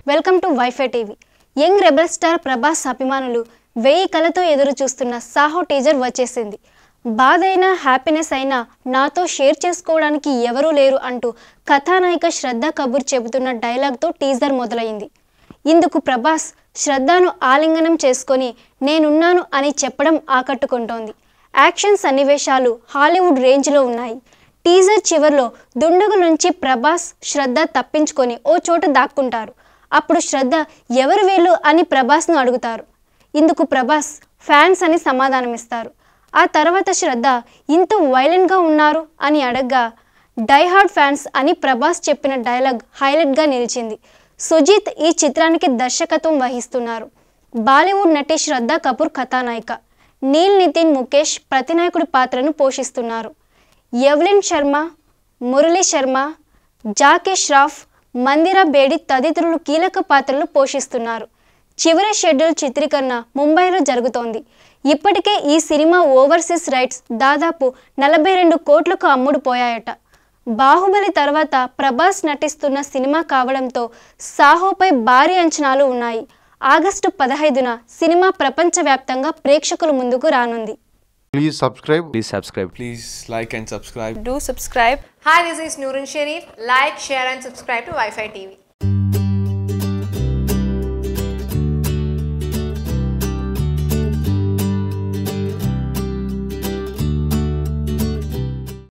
Welcome to WiFi TV young rebel star Prabhas అభిమానులు వెయ్యి కలతో ఎదురు చూస్తున్న సాహో టీజర్ వచ్చేసింది బాధ అయినా హ్యాపీనెస్ అయినా నాతో షేర్ చేసుకోవడానికి ఎవరూ లేరు అంటూ కథానాయిక శ్రద్ధ కపూర్ చెబుతున్న డైలాగ్తో టీజర్ మొదలైంది ఇందుకు ప్రభాస్ శ్రద్ధను ఆలింగనం చేసుకొని నేనున్నాను అని చెప్పడం ఆకట్టుకుంటోంది యాక్షన్ సన్నివేశాలు హాలీవుడ్ రేంజ్లో ఉన్నాయి టీజర్ చివర్లో దుండగు నుంచి ప్రభాస్ శ్రద్ధ తప్పించుకొని ఓ చోట దాక్కుంటారు అప్పుడు శ్రద్ధ ఎవరు వీళ్ళు అని ప్రభాస్ను అడుగుతారు ఇందుకు ప్రభాస్ ఫ్యాన్స్ అని సమాధానమిస్తారు ఆ తర్వాత శ్రద్ధ ఇంత వైలెంట్గా ఉన్నారు అని అడగ్గా డైహార్డ్ ఫ్యాన్స్ అని ప్రభాస్ చెప్పిన డైలాగ్ హైలైట్గా నిలిచింది సుజీత్ ఈ చిత్రానికి దర్శకత్వం వహిస్తున్నారు బాలీవుడ్ నటి శ్రద్ధ కపూర్ కథానాయిక నీల్ నితిన్ ముఖేష్ ప్రతినాయకుడి పాత్రను పోషిస్తున్నారు ఎవలిన్ శర్మ మురళీ శర్మ జాకీ ష్రాఫ్ మందిరా బేడి తదితరులు కీలక పాత్రలు పోషిస్తున్నారు చివరి షెడ్యూల్ చిత్రీకరణ ముంబైలో జరుగుతోంది ఇప్పటికే ఈ సినిమా ఓవర్సీస్ రైట్స్ దాదాపు నలభై రెండు కోట్లకు అమ్ముడుపోయాయట బాహుబలి తర్వాత ప్రభాస్ నటిస్తున్న సినిమా కావడంతో సాహోపై భారీ అంచనాలు ఉన్నాయి ఆగస్టు పదహైదున సినిమా ప్రపంచవ్యాప్తంగా ప్రేక్షకుల ముందుకు రానుంది Please subscribe. Please subscribe. Please like and subscribe. Do subscribe. Hi, this is Nurun Sharif. Like, share, and subscribe to Wi Fi TV.